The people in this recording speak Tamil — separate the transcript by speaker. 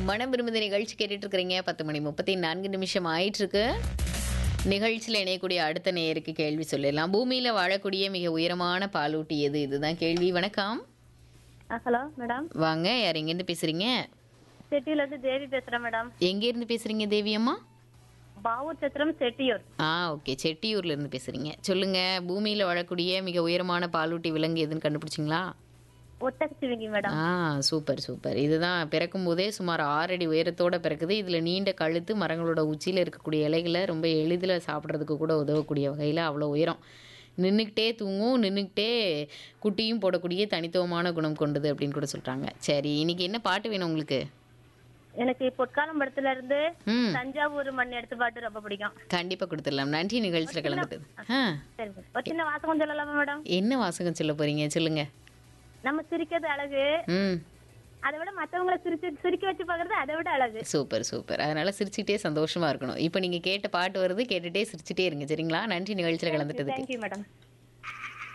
Speaker 1: மனம் விரும்புத நிகழ்ச்சி கேட்டுட்டு இருக்கிறீங்க பத்து மணி முப்பத்தி நான்கு நிமிஷம் ஆயிட்டு இருக்கு நிகழ்ச்சியில் இணையக்கூடிய அடுத்த நேயருக்கு கேள்வி சொல்லிடலாம் பூமியில வாழக்கூடிய மிக உயரமான பாலூட்டி எது இதுதான் கேள்வி வணக்கம்
Speaker 2: ஹலோ மேடம்
Speaker 1: வாங்க யார் எங்கேருந்து பேசுறீங்க
Speaker 2: செட்டியில இருந்து தேவி பேசுறேன் மேடம்
Speaker 1: எங்கேருந்து பேசுறீங்க தேவி அம்மா
Speaker 2: பாவூர் சத்திரம் செட்டியூர்
Speaker 1: ஆ ஓகே செட்டியூர்ல இருந்து பேசுறீங்க சொல்லுங்க பூமியில வாழக்கூடிய மிக உயரமான பாலூட்டி விலங்கு எதுன்னு கண்டுபிடிச்சிங்களா
Speaker 2: ஒட்டகச்சிவிங்கி மேடம்
Speaker 1: ஆ சூப்பர் சூப்பர் இதுதான் பிறக்கும் போதே சுமார் ஆறு அடி உயரத்தோட பிறக்குது இதில் நீண்ட கழுத்து மரங்களோட உச்சியில் இருக்கக்கூடிய இலைகளை ரொம்ப எளிதில் சாப்பிட்றதுக்கு கூட உதவக்கூடிய வகையில் அவ்வளோ உயரம் நின்றுக்கிட்டே தூங்கும் நின்றுக்கிட்டே குட்டியும் போடக்கூடிய தனித்துவமான குணம் கொண்டது அப்படின்னு கூட சொல்கிறாங்க சரி இன்னைக்கு என்ன பாட்டு வேணும் உங்களுக்கு
Speaker 2: எனக்கு பொற்காலம் படத்துல இருந்து
Speaker 1: ம்
Speaker 2: தஞ்சாவூர் மண் எடுத்து பாட்டு ரொம்ப பிடிக்கும்
Speaker 1: கண்டிப்பாக கொடுத்துடலாம் நன்றி நிகழ்ச்சியில் கலந்துட்டது ஆ
Speaker 2: சரி madam. ஒரு சின்ன வாசகம் சொல்லலாமா மேடம்
Speaker 1: என்ன வாசகம் சொல்ல போகிறீங்க சொல்லுங்க
Speaker 2: நம்ம சிரிக்கிறது அழகு
Speaker 1: ம்
Speaker 2: அதை விட மத்தவங்கள சிரிச்சு சிரிக்க வச்சு பாக்குறது அதை விட அழகு
Speaker 1: சூப்பர் சூப்பர் அதனால சிரிச்சுட்டே சந்தோஷமா இருக்கணும் இப்போ நீங்கள் கேட்ட பாட்டு வருது கேட்டுட்டே சிரிச்சுட்டே இருங்க சரிங்களா நன்றி நிகழ்ச்சியில் கலந்துட்டதுக்கு
Speaker 2: தேங்க்யூ மேடம்